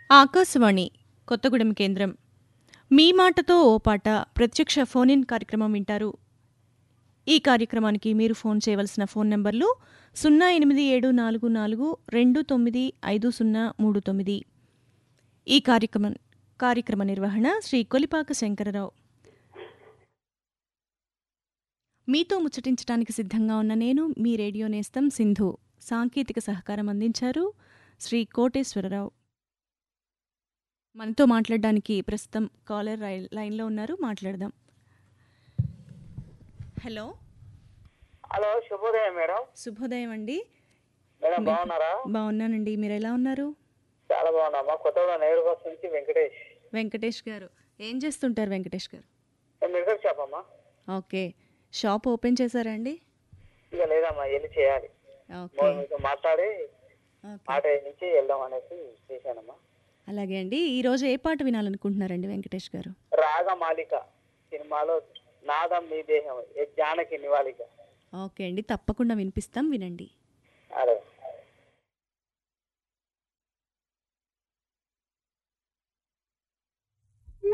ఆకాశవాణి కొత్తగూడెం కేంద్రం మీ మాటతో ఓ పాట ప్రత్యక్ష ఫోన్ ఇన్ కార్యక్రమం వింటారు ఈ కార్యక్రమానికి మీరు ఫోన్ చేయవలసిన ఫోన్ నంబర్లు సున్నా ఎనిమిది ఏడు నాలుగు నాలుగు రెండు తొమ్మిది ఐదు సున్నా మూడు తొమ్మిది ఈ కార్యక్రమం కార్యక్రమ నిర్వహణ శ్రీ కొలిపాక శంకరరావు మీతో ముచ్చటించడానికి సిద్ధంగా ఉన్న నేను మీ రేడియో నేస్తం సింధు సాంకేతిక సహకారం అందించారు శ్రీ కోటేశ్వరరావు మనతో మాట్లాడడానికి ప్రస్తుతం కాలర్ రై- లైన్లో ఉన్నారు మాట్లాడదాం హలో హలో శుభోదయం మేడం శుభోదయం అండి మేడం బాగున్నారా బాగున్నానండి మీరు ఎలా ఉన్నారు చాలా బాగున్నామా కొత్తగూడెం నేరు బస్ నుంచి వెంకటేష్ వెంకటేష్ గారు ఏం చేస్తుంటారు వెంకటేష్ గారు నేను మెడికల్ షాప్ అమ్మా ఓకే షాప్ ఓపెన్ చేశారా అండి ఇక లేదమ్మా వెళ్ళి చేయాలి ఓకే మో- మీతో మాట్లాడి ఓకే మాట నుంచి వెళ్దాం అనేసి చేశానమ్మా అలాగే అండి ఈరోజు ఏ పాట వినాలనుకుంటున్నారండి వెంకటేష్ గారు రాగమాలిక సినిమాలో నాదం నీ దేహం ఏ జానకి నివాళిక ఓకే అండి తప్పకుండా వినిపిస్తాం వినండి